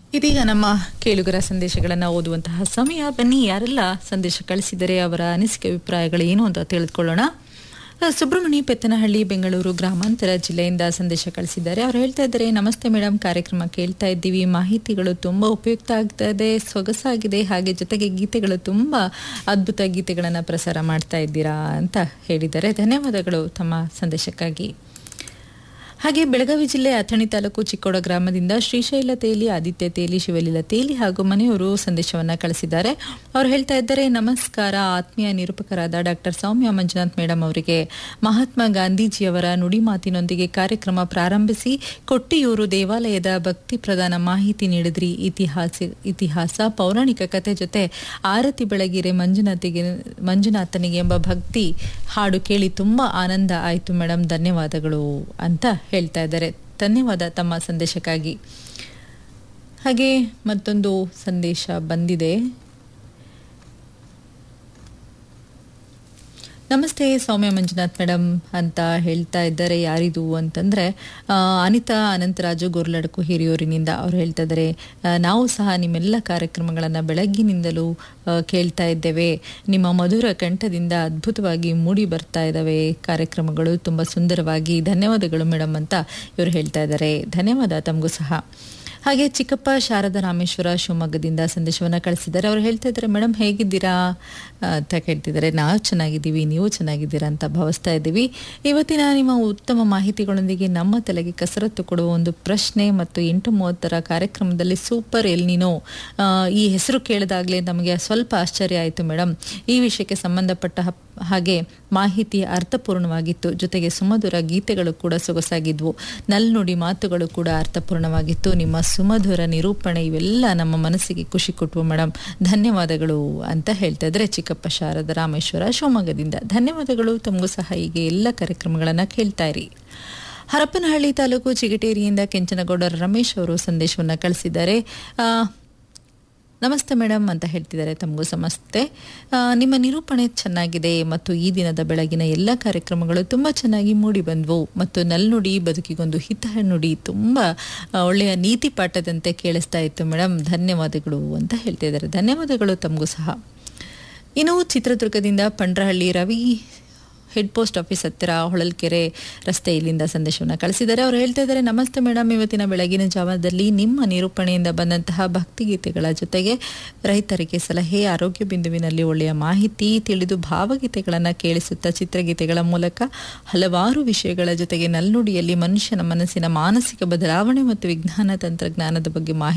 ಇದೀಗ ನಮ್ಮ ಕೇಳುಗರ ಸಂದೇಶಗಳನ್ನು ಓದುವಂತಹ ಸಮಯ ಬನ್ನಿ ಯಾರೆಲ್ಲ ಸಂದೇಶ ಕಳಿಸಿದರೆ ಅವರ ಅನಿಸಿಕೆ ಅಭಿಪ್ರಾಯಗಳು ಏನು ಅಂತ ತಿಳಿದುಕೊಳ್ಳೋಣ ಅಹ್, ಸುಬ್ರಹ್ಮಣ್ಯ ಪೆತ್ತನಹಳ್ಳಿ ಬೆಂಗಳೂರು ಗ್ರಾಮಾಂತರ ಜಿಲ್ಲೆಯಿಂದ ಸಂದೇಶ ಕಳಿಸಿದ್ದಾರೆ ಅವ್ರು ಹೇಳ್ತಾ ಇದ್ದಾರೆ ನಮಸ್ತೆ ಮೇಡಮ್ ಕಾರ್ಯಕ್ರಮ ಕೇಳ್ತಾ ಇದ್ದೀವಿ ಮಾಹಿತಿಗಳು ತುಂಬಾ ಉಪಯುಕ್ತ ಆಗ್ತಾ ಇದೆ ಸೊಗಸಾಗಿದೆ ಹಾಗೆ ಜೊತೆಗೆ ಗೀತೆಗಳು ತುಂಬಾ ಅದ್ಭುತ ಗೀತೆಗಳನ್ನು ಪ್ರಸಾರ ಮಾಡ್ತಾ ಇದ್ದೀರಾ ಅಂತ ಹೇಳಿದ್ದಾರೆ ಧನ್ಯವಾದಗಳು ತಮ್ಮ ಸಂದೇಶಕ್ಕಾಗಿ ಹಾಗೆ ಬೆಳಗಾವಿ ಜಿಲ್ಲೆ ಅಥಣಿ ತಾಲೂಕು ಚಿಕ್ಕೋಡ ಗ್ರಾಮದಿಂದ ಶ್ರೀಶೈಲ ತೇಲಿ ಆದಿತ್ಯ ತೇಲಿ ಶಿವಲೀಲ ತೇಲಿ ಹಾಗೂ ಮನೆಯವರು ಸಂದೇಶವನ್ನ ಕಳಿಸಿದ್ದಾರೆ ಅವ್ರು ಹೇಳ್ತಾ ಇದ್ದಾರೆ ನಮಸ್ಕಾರ ಆತ್ಮೀಯ ನಿರೂಪಕರಾದ ಡಾಕ್ಟರ್ ಸೌಮ್ಯ ಮಂಜುನಾಥ್ ಮೇಡಮ್ ಅವರಿಗೆ ಮಹಾತ್ಮ ಗಾಂಧೀಜಿಯವರ ನುಡಿ ಮಾತಿನೊಂದಿಗೆ ಕಾರ್ಯಕ್ರಮ ಪ್ರಾರಂಭಿಸಿ ಕೊಟ್ಟಿಯೂರು ದೇವಾಲಯದ ಭಕ್ತಿ ಪ್ರಧಾನ ಮಾಹಿತಿ ನೀಡಿದ್ರಿ ಇತಿಹಾಸ ಇತಿಹಾಸ ಪೌರಾಣಿಕ ಕಥೆ ಜೊತೆ ಆರತಿ ಬೆಳಗಿರೆ ಮಂಜುನಾಥಿಗೆ ಮಂಜುನಾಥನಿಗೆ ಎಂಬ ಭಕ್ತಿ ಹಾಡು ಕೇಳಿ ತುಂಬಾ ಆನಂದ ಆಯಿತು ಮೇಡಮ್ ಧನ್ಯವಾದಗಳು ಅಂತ ಹೇಳ್ತಾ ಇದ್ದಾರೆ ಧನ್ಯವಾದ ತಮ್ಮ ಸಂದೇಶಕ್ಕಾಗಿ ಹಾಗೆ ಮತ್ತೊಂದು ಸಂದೇಶ ಬಂದಿದೆ ನಮಸ್ತೆ ಸೌಮ್ಯ ಮಂಜುನಾಥ್ ಮೇಡಮ್ ಅಂತ ಹೇಳ್ತಾ ಇದ್ದಾರೆ ಯಾರಿದು ಅಂತಂದ್ರೆ ಆ, ಅನಿತಾ ಅನಂತರಾಜು ಗೋರ್ಲಡಕು ಹಿರಿಯೂರಿನಿಂದ ಅವ್ರು ಹೇಳ್ತಾ ಇದ್ದಾರೆ ಆ, ನಾವು ಸಹ ನಿಮ್ಮೆಲ್ಲ ಕಾರ್ಯಕ್ರಮಗಳನ್ನು ಬೆಳಗ್ಗಿನಿಂದಲೂ ಆ, ಕೇಳ್ತಾ ಇದ್ದೇವೆ ನಿಮ್ಮ ಮಧುರ ಕಂಠದಿಂದ ಅದ್ಭುತವಾಗಿ ಮೂಡಿ ಬರ್ತಾ ಇದ್ದಾವೆ ಕಾರ್ಯಕ್ರಮಗಳು ತುಂಬ ಸುಂದರವಾಗಿ ಧನ್ಯವಾದಗಳು ಮೇಡಮ್ ಅಂತ ಇವರು ಹೇಳ್ತಾ ಇದ್ದಾರೆ ಧನ್ಯವಾದ ತಮಗೂ ಸಹ ಹಾಗೆ ಚಿಕ್ಕಪ್ಪ ಶಾರದಾ ರಾಮೇಶ್ವರ ಶಿವಮೊಗ್ಗದಿಂದ ಸಂದೇಶವನ್ನು ಕಳಿಸಿದ್ದಾರೆ ಅವ್ರು ಹೇಳ್ತಾ ಇದ್ದಾರೆ ಮೇಡಮ್ ಹೇಗಿದ್ದೀರಾ ಆ, ಅಂತ ಕೇಳ್ತಿದ್ದಾರೆ ನಾವು ಚೆನ್ನಾಗಿದ್ದೀವಿ ನೀವು ಚೆನ್ನಾಗಿದ್ದೀರಾ ಅಂತ ಭಾವಿಸ್ತಾ ಇದ್ದೀವಿ ಇವತ್ತಿನ ನಿಮ್ಮ ಉತ್ತಮ ಮಾಹಿತಿಗಳೊಂದಿಗೆ ನಮ್ಮ ತಲೆಗೆ ಕಸರತ್ತು ಕೊಡುವ ಒಂದು ಪ್ರಶ್ನೆ ಮತ್ತು ಎಂಟು ಮೂವತ್ತರ ಕಾರ್ಯಕ್ರಮದಲ್ಲಿ ಸೂಪರ್ ಎಲ್ನಿನೋ ಆ, ಈ ಹೆಸರು ಕೇಳಿದಾಗಲೇ ನಮಗೆ ಸ್ವಲ್ಪ ಆಶ್ಚರ್ಯ ಆಯಿತು ಮೇಡಮ್ ಈ ವಿಷಯಕ್ಕೆ ಸಂಬಂಧಪಟ್ಟ ಹಪ್- ಹಾಗೆ ಮಾಹಿತಿ ಅರ್ಥಪೂರ್ಣವಾಗಿತ್ತು ಜೊತೆಗೆ ಸುಮಧುರ ಗೀತೆಗಳು ಕೂಡ ಸೊಗಸಾಗಿದ್ವು ನಲ್ನುಡಿ ಮಾತುಗಳು ಕೂಡ ಅರ್ಥಪೂರ್ಣವಾಗಿತ್ತು ನಿಮ್ಮ ಸುಮಧುರ ನಿರೂಪಣೆ ಇವೆಲ್ಲ ನಮ್ಮ ಮನಸ್ಸಿಗೆ ಖುಷಿ ಕೊಟ್ವು ಮೇಡಮ್ ಧನ್ಯವಾದಗಳು ಅಂತ ಹೇಳ್ತಾ ಇದ್ರೆ ಚಿಕ್ಕಪ್ಪ ಶಾರದ ರಾಮೇಶ್ವರ ಶಿವಮೊಗ್ಗದಿಂದ ಧನ್ಯವಾದಗಳು ತಮಗೂ ಸಹ ಹೀಗೆ ಎಲ್ಲ ಕಾರ್ಯಕ್ರಮಗಳನ್ನು ಕೇಳ್ತಾ ಇರಿ ಹರಪನಹಳ್ಳಿ ತಾಲೂಕು ಚಿಗಟೇರಿಯಿಂದ ಕೆಂಚನಗೌಡ ರಮೇಶ್ ಅವರು ಸಂದೇಶವನ್ನು ಕಳಿಸಿದ್ದಾರೆ ಆ, ನಮಸ್ತೆ ಮೇಡಮ್ ಅಂತ ಹೇಳ್ತಿದ್ದಾರೆ ತಮಗೂ ಸಮಸ್ತೆ ಆ, ನಿಮ್ಮ ನಿರೂಪಣೆ ಚೆನ್ನಾಗಿದೆ ಮತ್ತು ಈ ದಿನದ ಬೆಳಗಿನ ಎಲ್ಲ ಕಾರ್ಯಕ್ರಮಗಳು ತುಂಬ ಚೆನ್ನಾಗಿ ಮೂಡಿ ಬಂದವು ಮತ್ತು ನಲ್ನುಡಿ ಬದುಕಿಗೊಂದು ಹಿತ ನುಡಿ ತುಂಬ ಆ, ಒಳ್ಳೆಯ ನೀತಿ ಪಾಠದಂತೆ ಕೇಳಿಸ್ತಾ ಇತ್ತು ಮೇಡಮ್ ಧನ್ಯವಾದಗಳು ಅಂತ ಹೇಳ್ತಿದ್ದಾರೆ ಧನ್ಯವಾದಗಳು ತಮಗೂ ಸಹ ಇನ್ನು ಚಿತ್ರದುರ್ಗದಿಂದ Pandrahalli Ravi head post office ಹತ್ತಿರ ಹೊಳಲ್ಕೆರೆ ರಸ್ತೆ ಇಲ್ಲಿಂದ ಸಂದೇಶವನ್ನು ಕಳಿಸಿದ್ದಾರೆ ಅವರು ಹೇಳ್ತಾ ಇದ್ದಾರೆ ನಮಸ್ತೆ ಮೇಡಮ್ ಇವತ್ತಿನ ಬೆಳಗಿನ ಜಾವದಲ್ಲಿ ನಿಮ್ಮ ನಿರೂಪಣೆಯಿಂದ ಬಂದಂತಹ ಭಕ್ತಿಗೀತೆಗಳ ಜೊತೆಗೆ ರೈತರಿಗೆ ಸಲಹೆ ಆರೋಗ್ಯ ಬಿಂದುವಿನಲ್ಲಿ ಒಳ್ಳೆಯ ಮಾಹಿತಿ ತಿಳಿದು ಭಾವಗೀತೆಗಳನ್ನು ಕೇಳಿಸುತ್ತಾ ಚಿತ್ರಗೀತೆಗಳ ಮೂಲಕ ಹಲವಾರು ವಿಷಯಗಳ ಜೊತೆಗೆ ನಲ್ನುಡಿಯಲ್ಲಿ ಮನುಷ್ಯನ ಮನಸ್ಸಿನ ಮಾನಸಿಕ ಬದಲಾವಣೆ ಮತ್ತು ವಿಜ್ಞಾನ ತಂತ್ರಜ್ಞಾನದ ಬಗ್ಗೆ ಮಾಹಿತಿ